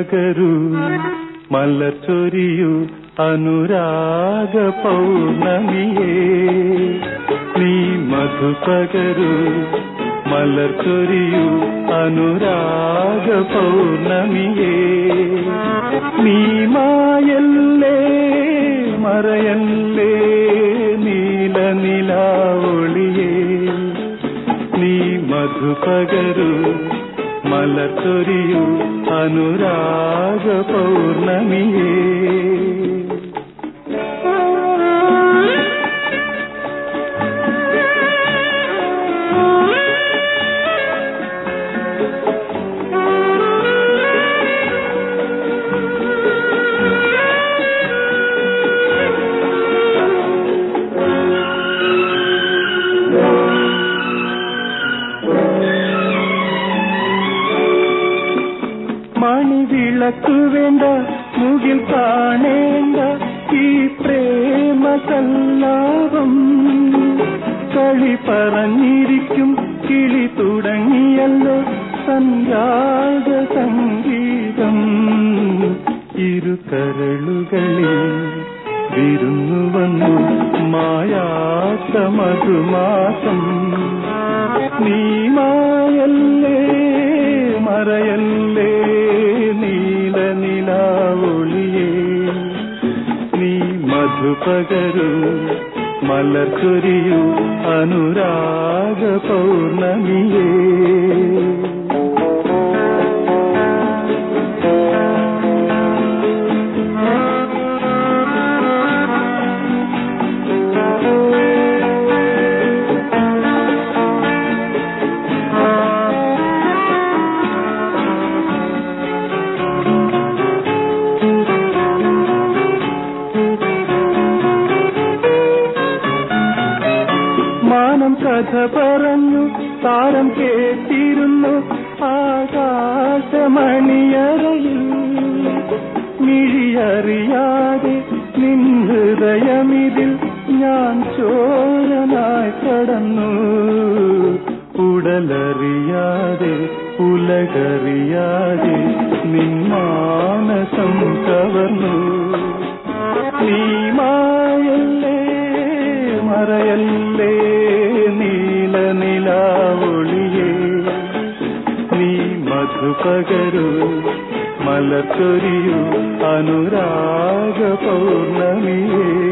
പകരൂ മലച്ചൊരിയു അനുരാഗ പൗർണമിയേ നീ മധു പകരൂ മലർച്ചൊരിയു അനുരാഗ പൗർണമിയേ നീ മായല്ലേ മറയല്ലേ നീല നിലാവൊളിയേ നീ മധു പകരൂ മലച്ചൊരിയു അനുരാഗ പൗർണമിയേ മണിവിളക്കു വേണ്ട മുകിൽ കാണേണ്ട ഈ പ്രേമ സല്ലാപം കളി പറഞ്ഞിരിക്കും കിളി തുടങ്ങിയല്ലോ സംരാഗ സംഗീതം ഇരു കരളുകളിൽ വിരുന്നു വന്നു മായാത്ത മധുമാസം നീ മായല്ലേ മറയല്ലേ നീല നിലാവൊളിയേ നീ മധു പകരൂ മലർച്ചൊരിയു അനുരാഗ പൗർണമിയേ മാനം കഥ പറഞ്ഞു താരം കേട്ടിരുന്നു ആകാശമണിയറയിൽ മിഴിയറിയാതെ നിൻ ഹൃദയമിതിൽ ഞാൻ ചോരനായി കടന്നു ഉടലറിയാതെ ഉലകറിയാതെ നിൻ മാനസം കവർന്നു നീ മായല്ലേ മറയല്ലേ നീല നിലാവൊളിയേ നീ മധു പകരൂ മലച്ചൊരിയു അനുരാഗ പൗർണമിയേ